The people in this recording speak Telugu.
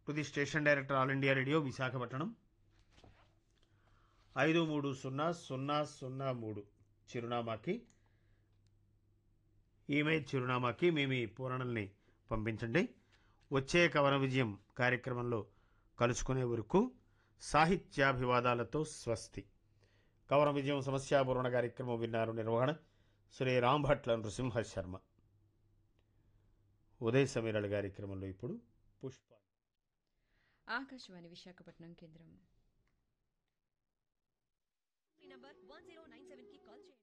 to the station director all India radio Visakhapatnam ఐదు మూడు సున్నా సున్నా సున్నా మూడు చిరునామాకి ఈమెయిల్ చిరునామాకి మీ మీ పూరణల్ని పంపించండి వచ్చే కవన విజయం కార్యక్రమంలో కలుసుకునే వరకు సాహిత్యాభివాదాలతో స్వస్తి కవన విజయం సమస్యాపూర్ణ కార్యక్రమం విన్నారు నిర్వహణ శ్రీ రాంభట్ల నృసింహ శర్మ ఉదయ సమీరళ కార్యక్రమంలో ఇప్పుడు పుష్ప ఆకాశవాణి విశాఖపట్నం కేంద్రం number one zero nine seven కి కాల్ చేయండి